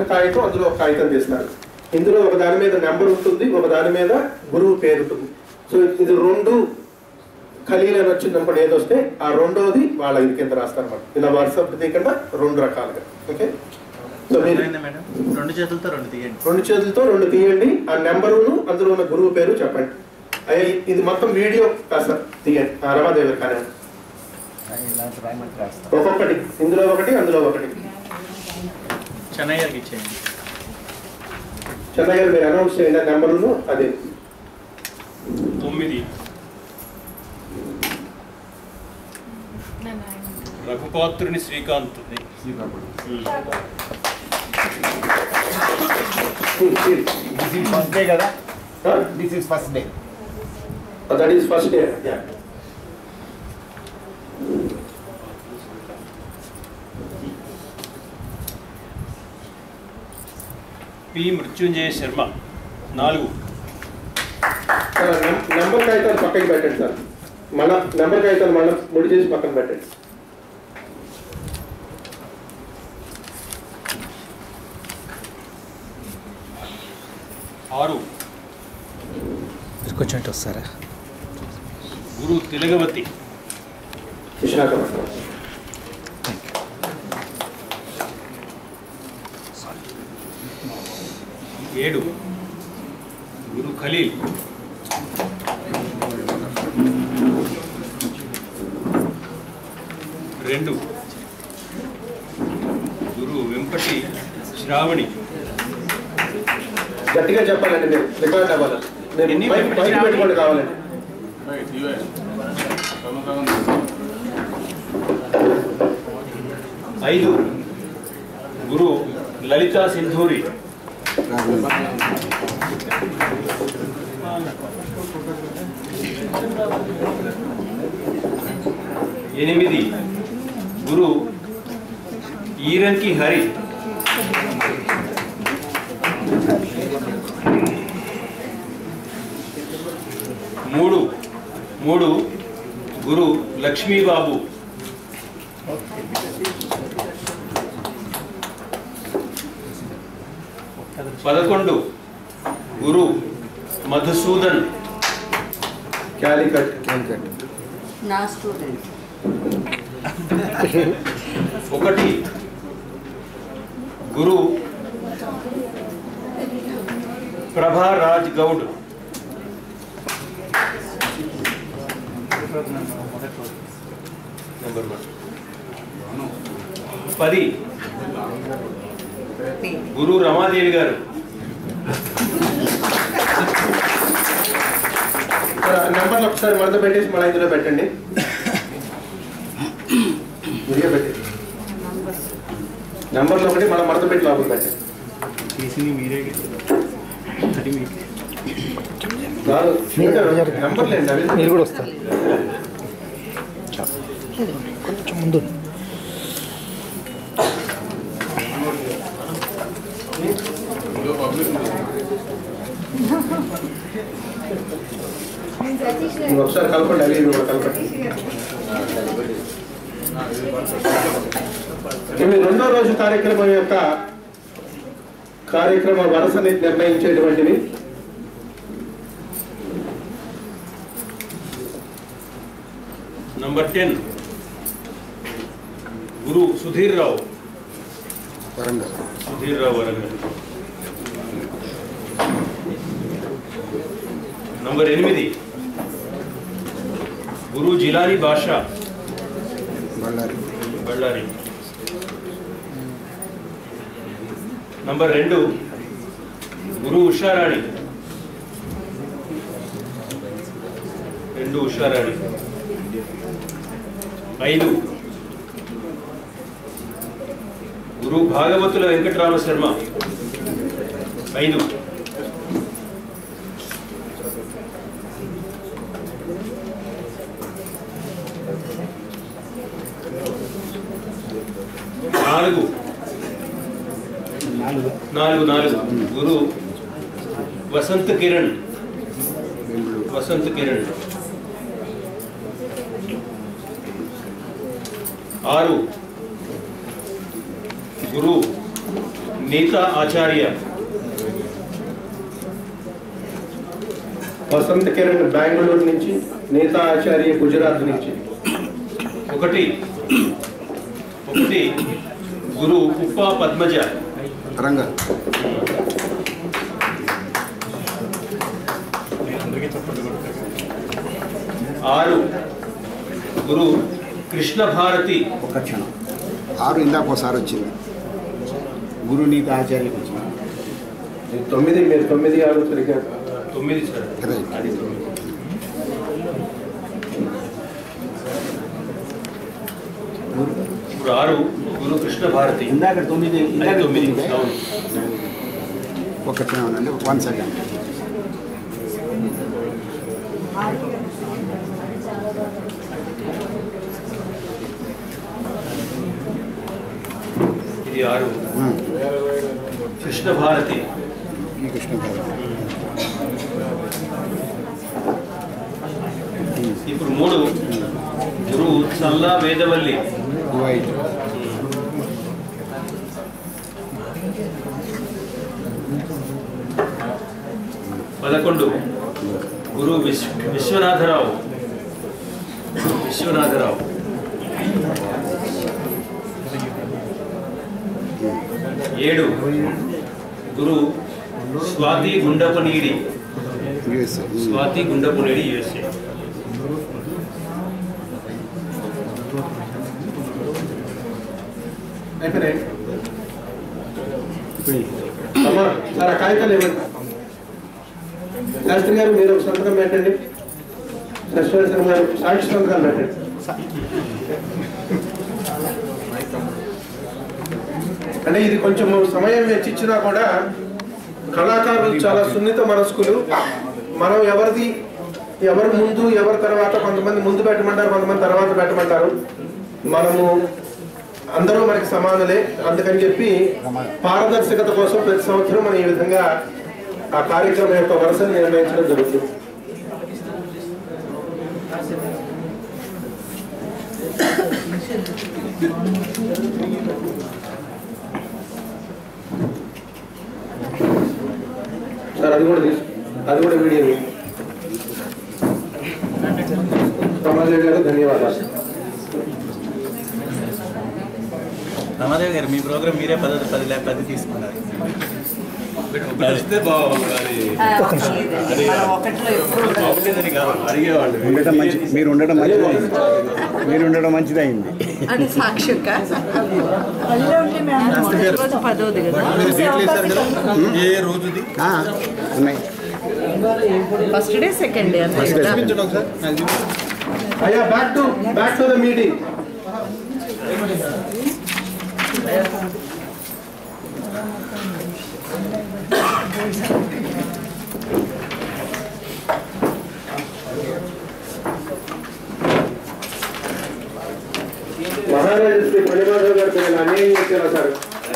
ఒక కాగితం అందులో ఒక కాగితం తీస్తారు ఇందులో ఒక దాని మీద నెంబర్ ఉంటుంది ఒక దాని మీద గురువు పేరు ఉంటుంది సో ఇది రెండు ఖలీల్ అని వచ్చినప్పుడు ఏదొస్తే ఆ రెండోది వాళ్ళ ఇది కింద రాస్తారు అన్నమాట ఇలా వరుస ప్రతీకంగా రెండు రకాలుగా ఓకే సో మీరు అర్థమైందా మేడం రెండు చేతులతో రెండు తీయండి రెండు చేతులతో రెండు తీయండి ఆ నెంబరును అందులో ఉన్న గురువు పేరు చెప్పండి అయ్యా ఇది మొత్తం వీడియో కాస్త తీయండి ఆ రమాదేవి కానీ ఇలాంటి రాయమంటే రాస్తాం ఒక్కొక్కటి ఇందులో ఒకటి అందులో ఒకటి చెన్నయ్యకి ఇచ్చేయండి చెన్నయ్య మీరు అనౌన్స్ చేయండి ఆ నెంబరును అదే తొమ్మిది Raghupatruni Srikanth this is first day కదా this is first day that is first day P Mrityunjaya Sharma నాలుగు నెంబర్ కాగితాలు పక్కకి పెట్టండి సార్ మన నెంబర్ కాగితాలు మళ్ళీ ముడి చేసి పక్కన పెట్టండి ఆరు కొంచెం ఇటు వస్తారా గురు తిలగవతి విశాఖపట్నం ఏడు గురు ఖలీల్ రెండు గురు వెంపటి శ్రావణి గట్టిగా చెప్పాలండి మీరు రికార్డ్ అవ్వాలి నేను ఎన్ని మైక్ మైక్ పెట్టుకోండి కావాలండి ఐదు గురు లలితా సింధూరి ఎనిమిది గురు ఈరంకి హరి మూడు మూడు గురు లక్ష్మీబాబు పదకొండు గురు మధుసూదన్ క్యాలికట్ నా స్టూడెంట్ ఒకటి గురు ప్రభారాజ్ గౌడ్ నెంబర్ వన్ పది గురు రమాదేవి గారు నెంబర్లు ఒకసారి మడత పెట్టేసి మళ్ళీ ఇందులో పెట్టండి విడిగా పెట్టండి నెంబర్లు ఒకటి మళ్ళీ మడత పెట్టి లోపల పెట్టండి తీసింది మీరే అది మీకే కాదు నెంబర్లు ఏంటి అవి మీరు కూడా వస్తారు కొంచెం ముందు నువ్వు ఒకసారి కలపండి అవి ఇవి కూడా కలపండి ఇవి రెండో రోజు కార్యక్రమం యొక్క కార్యక్రమ వరుసని నిర్ణయించేటువంటివి నంబర్ టెన్ గురు సుధీర్ రావు వరంగల్ సుధీర్ రావు వరంగల్ నంబర్ ఎనిమిది గురు జిలాని భాష బళ్ళారి బళ్ళారి నంబర్ రెండు గురు ఉషారాణి రెండు ఉషారాణి ఐదు గురు భాగవతుల వెంకటరామ శర్మ ఐదు నాలుగు నాలుగు నాలుగు గురు వసంత్ కిరణ్ వసంత్ కిరణ్ ఆరు గురు నీతా ఆచార్య వసంత కిరణ్ బెంగళూరు నుంచి నేతా ఆచార్య గుజరాత్ నుంచి ఒకటి ఒకటి గురు ఉప్పా పద్మజ రంగా అందరికీ చప్పట్లు కొడతారు ఆరు గురు కృష్ణ భారతి ఒక్క క్షణం ఆరు ఇందాక ఒకసారి వచ్చింది గురు నీతి ఆచార్యకి వచ్చింది ఇది తొమ్మిది మీరు తొమ్మిది ఆరు సరిగ్గా తొమ్మిది సార్ రైట్. అది తొమ్మిది ఇప్పుడు ఆరు గురు కృష్ణ భారతి ఇందాక తొమ్మిది అది ఇందాక తొమ్మిది తొమ్మిది అవును ఒక్క క్షణం అండి వన్ సెకండ్ ఇది ఆరు కృష్ణ భారతి ఈ కృష్ణ గారు ఇప్పుడు మూడు గురు చల్లా వేదవల్లి వైట్ పదకొండు గురు విశ్వ విశ్వనాథరావు విశ్వనాథరావు ఏడు గురు స్వాతి గుండపనీడి యుఎస్ఏ స్వాతి గుండపునేడి యుఎస్ఏ అయిపోయినాయి అమ్మా సార్ ఆ కాగితాలు ఇవ్వండి శాస్త్రి గారు మీరు ఒక సంతకం పెట్టండి సశ్వేశ్వరం గారు సాక్షి సంతకాలు పెట్టండి అంటే ఇది కొంచెం సమయం వెచ్చిచ్చినా కూడా కళాకారులు చాలా సున్నిత మనస్కులు మనం ఎవరిది ఎవరు ముందు ఎవరి తర్వాత కొంతమంది ముందు పెట్టమంటారు కొంతమంది తర్వాత పెట్టమంటారు మనము అందరూ మనకి సమానులే అందుకని చెప్పి పారదర్శకత కోసం ప్రతి సంవత్సరం మనం ఈ విధంగా ఆ కార్యక్రమం యొక్క వరుసను నిర్ణయించడం జరుగుతుంది సార్ అది కూడా తీసు అది కూడా వీడియో తీయండి. రమాదేవి గారు ధన్యవాదాలు రమాదేవి గారు మీ ప్రోగ్రామ్ మీరే పది పది లే పది తీసుకున్నారు మనం ఒకటిలో ఎప్పుడు ఉండదు. ఉండటం మంచి మీరు ఉండడం మంచిదైంది మీరు ఉండడం మంచిదైంది అది సాక్షిక రోజు పదోది కదా ఏ రోజుది ఆ, ఉన్నాయి ఫస్ట్ డే సెకండ్ డే అంతే కదా చూపించండి ఒకసారి నాకు చూపించండి. అయ్యా back to back to the meeting Maharaju Shri పనిమాధవ్ గారు మీరు అన్యాయం చేశారా సార్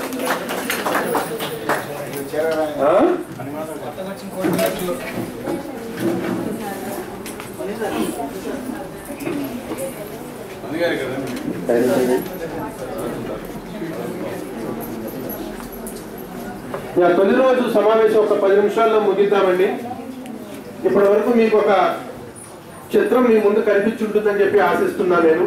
ఆ? ఇక తొలి రోజు సమావేశం ఒక పది నిమిషాల్లో ముగిద్దామండి ఇప్పటి వరకు మీకు ఒక చిత్రం మీ ముందు కనిపించుంటుందని చెప్పి ఆశిస్తున్నా నేను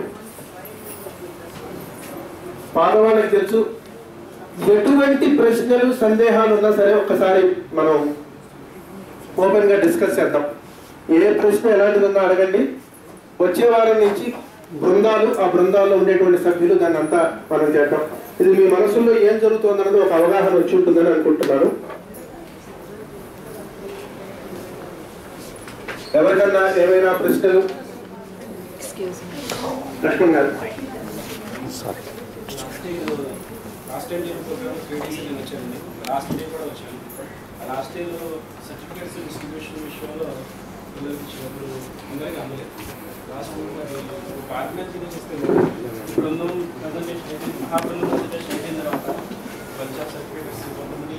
పాదవాళ్ళకి తెలుసు ఎటువంటి ప్రశ్నలు సందేహాలు ఉన్నా సరే ఒక్కసారి మనం ఓపెన్ గా డిస్కస్ చేద్దాం ఏ ప్రశ్న ఎలాంటిది ఉన్నా అడగండి వచ్చే వారం నుంచి బృందాలు ఆ బృందాల్లో ఉండేటువంటి సభ్యులు దాన్ని అంతా మనం చేద్దాం ఇది మీ మనసులో ఏం జరుగుతుందన్నది ఒక అవగాహన వచ్చి ఉంటుందని అనుకుంటున్నాను ఎవరికన్నా ఏమైనా ప్రశ్నలు లక్ష్మణ్ గారు లాస్ట్ టైం నేను ప్రోగ్రామ్ క్రియేటివ్ నేను వచ్చానండి లాస్ట్ డే కూడా వచ్చాను లాస్ట్ డేలో సర్టిఫికేట్స్ డిస్ట్రిబ్యూషన్ విషయంలో పిల్లలకి ఇచ్చినప్పుడు అందరికీ అందలేదు లాస్ట్ ఒక ఆర్గనైజ్ చేస్తే బృందం ప్రజెంటేషన్ అయితే మహాబృందం ప్రజెంటేషన్ అయిన తర్వాత బంచ్ ఆఫ్ సర్టిఫికేట్స్ కొంతమంది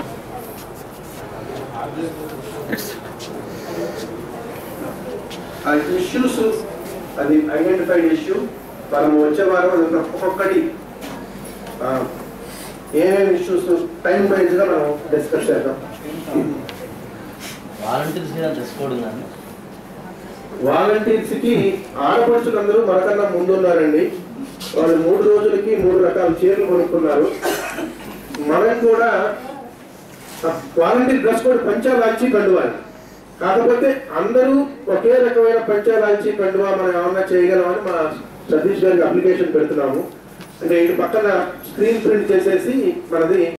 ఆ ఇష్యూస్ అది ఐడెంటిఫైడ్ ఇష్యూ మనం వచ్చే వారం అది ఒక్కొక్కటి ఆ, ఏమేమి ఇష్యూస్ టైం వైజ్ గా మనం డిస్కస్ చేద్దాం వాలంటీర్స్ మీద డ్రెస్ కోడ్ ఉందండి వాలంటీర్స్ కి ఆడపడుచులందరూ మనకన్నా ముందున్నారండి వాళ్ళు మూడు రోజులకి మూడు రకాల చీరలు కొనుక్కున్నారు మనం కూడా వాలంటీర్ డ్రెస్ కోడ్ పంచాలాంచి కండువాలి కాకపోతే అందరూ ఒకే రకమైన పంచాలాంచి కండువా మనం ఏమన్నా చేయగలమని మా సతీష్ గారికి అప్లికేషన్ పెడుతున్నాము అంటే ఇటు పక్కన స్క్రీన్ ప్రింట్ చేసేసి మనది